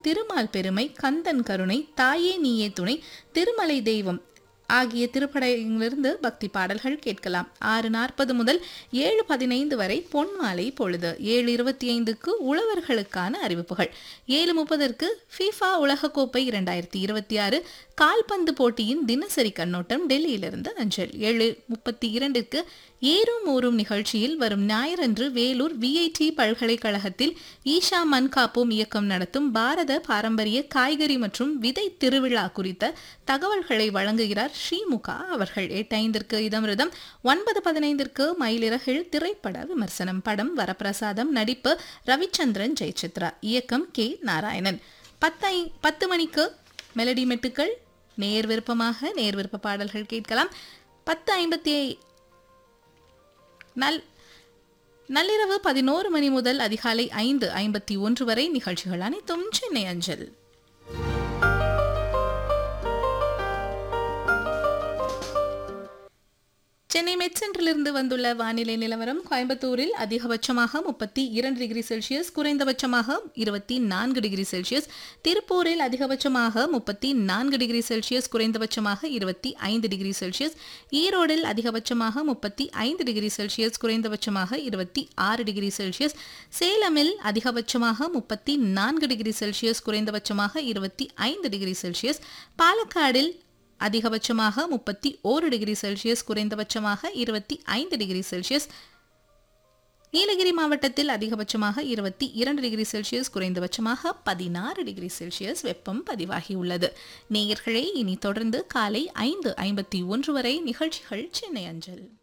திருமால் பெருமை கந்தன் கருணை தாயே நீயே துணை திருமலை தெய்வம் ஆகிய திருப்படையிலிருந்து பக்தி பாடல்கள் கேட்கலாம் ஆறு நாற்பது முதல் ஏழு பதினைந்து வரை பொன்மாலை பொழுது ஏழு இருபத்தி ஐந்துக்கு உழவர்களுக்கான அறிவிப்புகள் ஏழு முப்பதற்கு ஃபீஃபா உலகக்கோப்பை இரண்டாயிரத்தி இருபத்தி ஆறு கால்பந்து போட்டியின் தினசரி கண்ணோட்டம் டெல்லியிலிருந்து அஞ்சல் ஏழு முப்பத்தி இரண்டுக்கு ஏறும் ஊறும் நிகழ்ச்சியில் வரும் ஞாயிறன்று வேலூர் விஐடி பல்கலைக்கழகத்தில் ஈஷா மண் காப்போம் இயக்கம் நடத்தும் பாரத பாரம்பரிய காய்கறி மற்றும் விதை திருவிழா குறித்த தகவல்களை வழங்குகிறார் ஸ்ரீமுகா அவர்கள் எட்டு ஐந்திற்கு இதமிருதம் ஒன்பது பதினைந்திற்கு மயிலிறகில் திரைப்பட விமர்சனம் படம் வரப்பிரசாதம் நடிப்பு ரவிச்சந்திரன் ஜெயசித்ரா இயக்கம் கே நாராயணன் பத்தை பத்து மணிக்கு மெலடி மெட்டுக்கள் நேர் விருப்பமாக நேர் விருப்ப பாடல்கள் கேட்கலாம் பத்து ஐம்பத்தி நல் நள்ளிரவு பதினோரு மணி முதல் அதிகாலை ஐந்து ஐம்பத்தி ஒன்று வரை நிகழ்ச்சிகள் அனைத்தும் சென்னை அஞ்சல் சென்னை மெட் சென்டரிலிருந்து வந்துள்ள வானிலை நிலவரம் கோயம்புத்தூரில் அதிகபட்சமாக முப்பத்தி இரண்டு டிகிரி செல்சியஸ் குறைந்தபட்சமாக இருபத்தி நான்கு டிகிரி செல்சியஸ் திருப்பூரில் அதிகபட்சமாக முப்பத்தி நான்கு டிகிரி செல்சியஸ் குறைந்தபட்சமாக இருபத்தி ஐந்து டிகிரி செல்சியஸ் ஈரோடில் அதிகபட்சமாக முப்பத்தி ஐந்து டிகிரி செல்சியஸ் குறைந்தபட்சமாக இருபத்தி ஆறு டிகிரி செல்சியஸ் சேலமில் அதிகபட்சமாக முப்பத்தி நான்கு டிகிரி செல்சியஸ் குறைந்தபட்சமாக இருபத்தி ஐந்து டிகிரி செல்சியஸ் பாலக்காடில் அதிகபட்சமாக முப்பத்தி ஓரு டிகிரி செல்சியஸ் குறைந்தபட்சமாக இருபத்தி ஐந்து டிகிரி செல்சியஸ் நீலகிரி மாவட்டத்தில் அதிகபட்சமாக இருபத்தி இரண்டு டிகிரி செல்சியஸ் குறைந்தபட்சமாக பதினாறு டிகிரி செல்சியஸ் வெப்பம் பதிவாகியுள்ளது நேயர்களே இனி தொடர்ந்து காலை ஐந்து ஐம்பத்தி ஒன்று வரை நிகழ்ச்சிகள் சென்னை அஞ்சல்